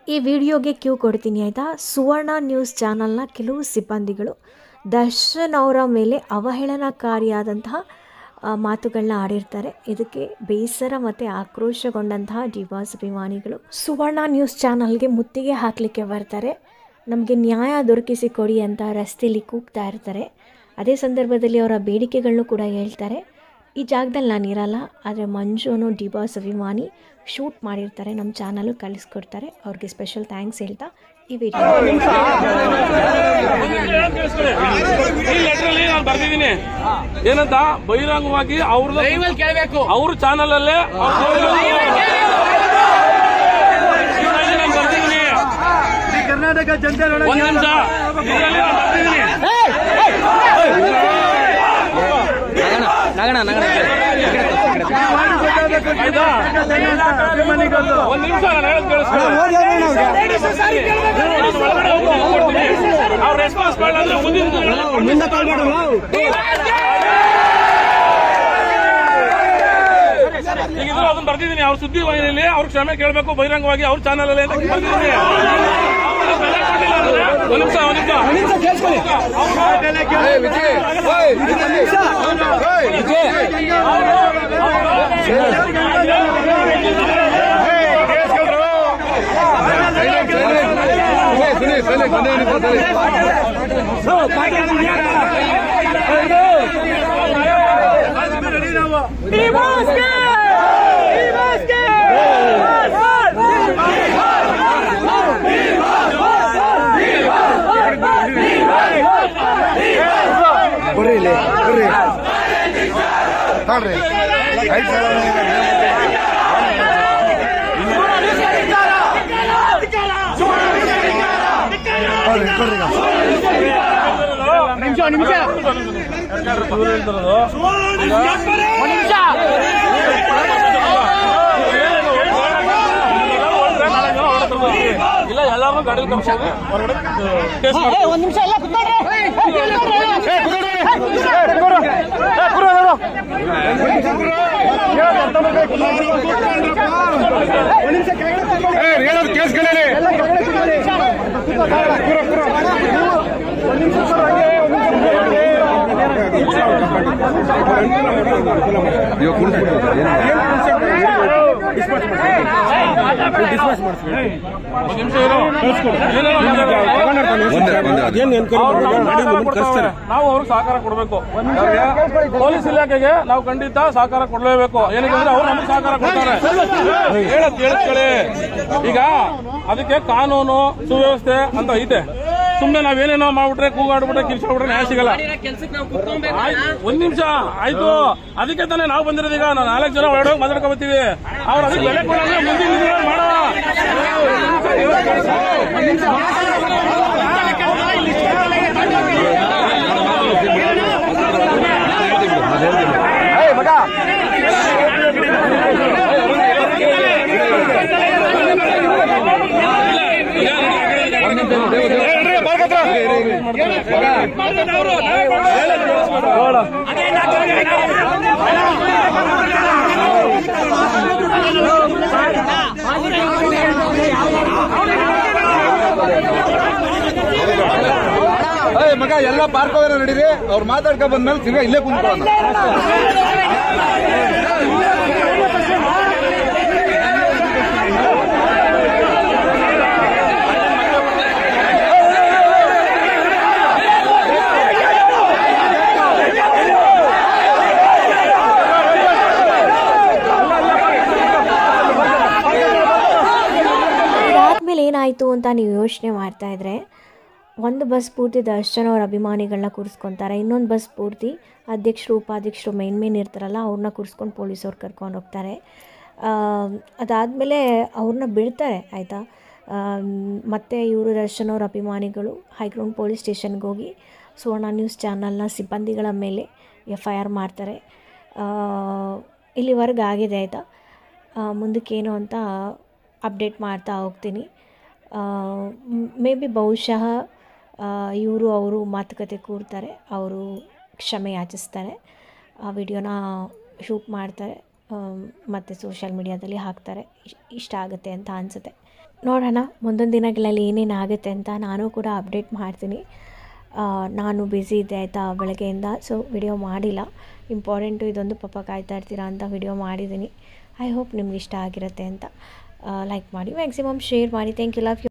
ಈ ವಿಡಿಯೋಗೆ ಕ್ಯೂ ಕೊಡ್ತೀನಿ ಆಯಿತಾ ಸುವರ್ಣ ನ್ಯೂಸ್ ಚಾನಲ್ನ ಕೆಲವು ಸಿಬ್ಬಂದಿಗಳು ದರ್ಶನ್ ಅವರ ಮೇಲೆ ಅವಹೇಳನಕಾರಿಯಾದಂತಹ ಆ, ಮಾತುಗಳನ್ನ ಆಡಿರ್ತಾರೆ ಇದಕ್ಕೆ ಬೇಸರ ಮತ್ತು ಆಕ್ರೋಶಗೊಂಡಂತಹ ಡಿವಾಸ್ ಅಭಿಮಾನಿಗಳು ಸುವರ್ಣ ನ್ಯೂಸ್ ಚಾನಲ್ಗೆ ಮುತ್ತಿಗೆ ಹಾಕಲಿಕ್ಕೆ ಬರ್ತಾರೆ ನಮಗೆ ನ್ಯಾಯ ದೊರಕಿಸಿ ಕೊಡಿ ಅಂತ ರಸ್ತೆಯಲ್ಲಿ ಕೂಗ್ತಾ ಇರ್ತಾರೆ ಅದೇ ಸಂದರ್ಭದಲ್ಲಿ ಅವರ ಬೇಡಿಕೆಗಳನ್ನು ಕೂಡ ಹೇಳ್ತಾರೆ ಈ ಜಾಗದಲ್ಲಿ ನಾನು ಇರಲ್ಲ ಆದರೆ ಮಂಜು ಅನ್ನೋ ಡಿಬಾಸ್ ಅಭಿಮಾನಿ ಶೂಟ್ ಮಾಡಿರ್ತಾರೆ ನಮ್ಮ ಚಾನಲು ಕಳಿಸ್ಕೊಡ್ತಾರೆ ಅವ್ರಿಗೆ ಸ್ಪೆಷಲ್ ಥ್ಯಾಂಕ್ಸ್ ಹೇಳ್ತಾ ಈ ವಿಡಿಯೋ ಈ ಲೆಟರ್ ಅಲ್ಲಿ ನಾನು ಬರ್ದಿದ್ದೀನಿ ಏನಂತ ಬಹಿರಂಗವಾಗಿ ಅವ್ರದ್ದು ಕೇಳಬೇಕು ಅವ್ರ ಚಾನಲ್ ಅಲ್ಲೇ ನಾನು ಬರ್ದಿದ್ದೀನಿ ಕರ್ನಾಟಕ ಜನತೆ ಒಂದ್ ನಿಮಿಷ ಇದರಲ್ಲಿ ನಾನು ಬರ್ದಿದ್ದೀನಿ ಆಯ್ತಾ ಒಂದ್ ನಿಮಿಷ ನಾನು ಹೇಳೋದು ಕೇಳಿಸ್ಕೊಳ್ಳಿ ಅವ್ರ ರೆಸ್ಪಾನ್ಸ್ ಮಾಡಲ್ಲ ಮುಂದಿನ ಈಗ ಇದ್ರು ಅದನ್ನ ಬರ್ದಿದ್ದೀನಿ ಅವ್ರ ಸುದ್ದಿ ವಾಹಿನಿಯಲ್ಲಿ ಅವ್ರ ಕ್ಷಮೆ ಕೇಳಬೇಕು ಬಹಿರಂಗವಾಗಿ ಅವ್ರ ಚಾನಲ್ ಅಲ್ಲಿ ಅಂತ ಬರ್ದಿದ್ದೀನಿ ಒಂದ್ ನಿಮಿಷ ಒಂದ್ ನಿಮಿಷ ಬರ್ರಿ ಇಲ್ಲಿ ಬರ್ರಿ ನೋಡ್ರಿ ಐದು ಬರ್ರಿ ಬರ್ರಿ ನಿಮಿಷ ನಿಮಿಷ ಇವ್ರು ಹೇಳ್ತಿರೋದು ಇಲ್ಲ ಎಲ್ಲಾರು ಗಾಡಿ ಕರ್ಕೊಂಡು ಹೊರಗಡೆ ಕೇಸ್ ಮಾಡ್ತೀವಿ. ಒಂದ್ ನಿಮಿಷ ಎಲ್ಲ ಹೇಳೋದು ಕೇಳಿಸ್ಕೊಳ್ಳಿ ಒಂದ್ ನಿಮಿಷ ಇರು. ಏನೇನೋ ಮಾತಾಡ್ತಾರೆ. ಅವ್ರು ನಮ್ಗೆ ಸಹಕಾರ ಕೊಡ್ತಾರೆ. ನಾವು ಅವ್ರಿಗೆ ಸಹಕಾರ ಕೊಡಬೇಕು ಪೊಲೀಸ್ ಇಲಾಖೆಗೆ ನಾವು ಖಂಡಿತ ಸಹಕಾರ ಕೊಡಲೇಬೇಕು ಏನಕ್ಕೆ ಅಂದ್ರೆ ಅವ್ರು ನಮ್ಗೆ ಸಹಕಾರ ಕೊಡ್ತಾರೆ ಹೇಳತ್ ಕೇಳಿಸ್ಕೊಳ್ಳಿ ಈಗ ಅದಕ್ಕೆ ಕಾನೂನು ಸುವ್ಯವಸ್ಥೆ ಅಂತ ಐತೆ ಸುಮ್ನೆ ನಾವೇನೇನೋ ಮಾಡ್ಬಿಟ್ರೆ ಕೂಗಾಡ್ಬಿಟ್ರೆ ಕಿರ್ಚಾಡ್ಬಿಟ್ರೆ ನ್ಯಾಯ ಸಿಗಲ್ಲ ಆಯ್ತು, ಒಂದ್ ನಿಮಿಷ ಆಯ್ತು ಅದಕ್ಕೆ ತಾನೇ ನಾವು ಬಂದಿರೋದು ಈಗ ನಾವು ನಾಲ್ಕು ಜನ ಹೊರಡೋಗಿ ಮಾತಾಡ್ಕೊ ಬರ್ತೀವಿ ಅವ್ರು ಅದಕ್ಕೆ ಬೆಲೆ ಕೊಡೋದ್ರೆ ಮುಂದಿನ ದಿನಗಳಲ್ಲಿ ಮಾಡೋಣ ಮಗ ಎಲ್ಲ ಪಾರ್ಕ್ ಹೋಗೋಣ ನಡೀರಿ ಅವ್ರು ಮಾತಾಡ್ಕೊಂಡ್ ಬಂದ್ಮೇಲೆ ತಿರ್ಗಾ ಇಲ್ಲೇ ಕುಂತ್ಕೊಳ್ಳೋಣ ಇದಾದ್ಮೇಲೆ ಏನಾಯಿತು ಅಂತ ನೀವು ಯೋಚನೆ ಮಾಡ್ತಾ ಇದ್ರೆ ಒಂದು ಬಸ್ ಪೂರ್ತಿ ದರ್ಶನ್ ಅವ್ರ ಅಭಿಮಾನಿಗಳನ್ನ ಕೂರಿಸ್ಕೊತಾರೆ ಇನ್ನೊಂದು ಬಸ್ ಪೂರ್ತಿ ಅಧ್ಯಕ್ಷರು ಉಪಾಧ್ಯಕ್ಷರು ಮೇನ್ ಮೇನ್ ಇರ್ತಾರಲ್ಲ ಅವ್ರನ್ನ ಕೂರಿಸ್ಕೊಂಡು ಪೊಲೀಸವ್ರು ಕರ್ಕೊಂಡು ಹೋಗ್ತಾರೆ ಅದಾದಮೇಲೆ ಅವ್ರನ್ನ ಬಿಡ್ತಾರೆ ಆಯಿತಾ ಮತ್ತು ಇವರು ದರ್ಶನ್ ಅವ್ರ ಅಭಿಮಾನಿಗಳು ಹೈಗ್ರೌಂಡ್ ಪೊಲೀಸ್ ಸ್ಟೇಷನ್ಗೆ ಹೋಗಿ ಸುವರ್ಣ ನ್ಯೂಸ್ ಚಾನಲ್ನ ಸಿಬ್ಬಂದಿಗಳ ಮೇಲೆ ಎಫ್ ಐ ಆರ್ ಮಾಡ್ತಾರೆ ಆ, ಇಲ್ಲಿವರೆಗೆ ಆಗಿದೆ ಆಯಿತಾ ಮುಂದಕ್ಕೇನು ಅಂತ ಅಪ್ಡೇಟ್ ಮಾಡ್ತಾ ಹೋಗ್ತೀನಿ ಮೇ ಬಿ ಬಹುಶಃ ಇವರು ಅವರು ಮಾತುಕತೆ ಕೂರ್ತಾರೆ ಅವರು ಕ್ಷಮೆ ಯಾಚಿಸ್ತಾರೆ ಆ ವಿಡಿಯೋನ ಶೂಟ್ ಮಾಡ್ತಾರೆ ಮತ್ತು ಸೋಷಿಯಲ್ ಮೀಡಿಯಾದಲ್ಲಿ ಹಾಕ್ತಾರೆ ಇಶ್- ಇಷ್ಟ ಆಗುತ್ತೆ ಅಂತ ಅನಿಸುತ್ತೆ ನೋಡೋಣ ಮುಂದೊಂದು ದಿನಗಳಲ್ಲಿ ಏನೇನು ಆಗುತ್ತೆ ಅಂತ ನಾನು ಕೂಡ ಅಪ್ಡೇಟ್ ಮಾಡ್ತೀನಿ ಆ, ನಾನು ಬ್ಯುಸಿ ಇದ್ದೆ ಆಯಿತಾ ಬೆಳಗ್ಗೆಯಿಂದ ಸೊ ವಿಡಿಯೋ ಮಾಡಿಲ್ಲ ಇಂಪಾರ್ಟೆಂಟು ಇದೊಂದು ಪಾಪ ಕಾಯ್ತಾ ಇರ್ತೀರಾ ಅಂತ ವಿಡಿಯೋ ಮಾಡಿದ್ದೀನಿ ಐ ಹೋಪ್ ನಿಮ್ಗೆ ಇಷ್ಟ ಆಗಿರುತ್ತೆ ಅಂತ ಲೈಕ್ ಮಾಡಿ ಮ್ಯಾಕ್ಸಿಮಮ್ ಶೇರ್ ಮಾಡಿ ಥ್ಯಾಂಕ್ ಯು ಲವ್ ಯು